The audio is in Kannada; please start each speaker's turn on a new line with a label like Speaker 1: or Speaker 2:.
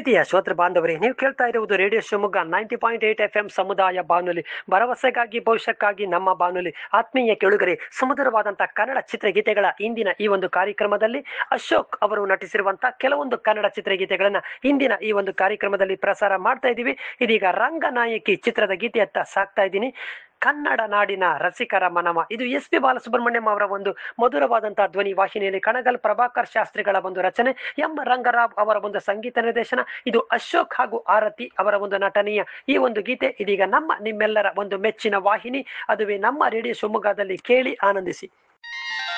Speaker 1: ಪ್ರೀತಿಯ ಶ್ರೋತೃ ಬಾಂಧವರೇ ನೀವು ಕೇಳ್ತಾ ಇರುವುದು radio Shivamogga ninety point eight F M ಸಮುದಾಯ ಬಾನುಲಿ ಭರವಸೆಗಾಗಿ ಭವಿಷ್ಯಕ್ಕಾಗಿ ನಮ್ಮ ಬಾನುಲಿ ಆತ್ಮೀಯ ಕೇಳುಗರೆ ಸುಮಧುರವಾದಂತಹ ಕನ್ನಡ ಚಿತ್ರಗೀತೆಗಳ ಇಂದಿನ ಈ ಒಂದು ಕಾರ್ಯಕ್ರಮದಲ್ಲಿ ಅಶೋಕ್ ಅವರು ನಟಿಸಿರುವಂತಹ ಕೆಲವೊಂದು ಕನ್ನಡ ಚಿತ್ರಗೀತೆಗಳನ್ನ ಇಂದಿನ ಈ ಒಂದು ಕಾರ್ಯಕ್ರಮದಲ್ಲಿ ಪ್ರಸಾರ ಮಾಡ್ತಾ ಇದ್ದೀವಿ ಇದೀಗ ರಂಗನಾಯಕಿ ಚಿತ್ರದ ಗೀತೆಯತ್ತ ಸಾಕ್ತಾ ಇದ್ದೀನಿ ಕನ್ನಡ ನಾಡಿನ ರಸಿಕರ ಮನವ ಇದು ಎಸ್ ಪಿ ಬಾಲಸುಬ್ರಹ್ಮಣ್ಯಂ ಅವರ ಒಂದು ಮಧುರವಾದಂತಹ ಧ್ವನಿ ವಾಹಿನಿಯಲ್ಲಿ ಕಣಗಲ್ ಪ್ರಭಾಕರ್ ಶಾಸ್ತ್ರಿಗಳ ಒಂದು ರಚನೆ ಎಂ ರಂಗರಾವ್ ಅವರ ಒಂದು ಸಂಗೀತ ನಿರ್ದೇಶನ ಇದು ಅಶೋಕ್ ಹಾಗೂ ಆರತಿ ಅವರ ಒಂದು ನಟನೆಯ ಈ ಒಂದು ಗೀತೆ ಇದೀಗ ನಮ್ಮ ನಿಮ್ಮೆಲ್ಲರ ಒಂದು ಮೆಚ್ಚಿನ ವಾಹಿನಿ ಅದುವೇ ನಮ್ಮ ರೇಡಿಯೋ ಶಿವಮೊಗ್ಗದಲ್ಲಿ ಕೇಳಿ ಆನಂದಿಸಿ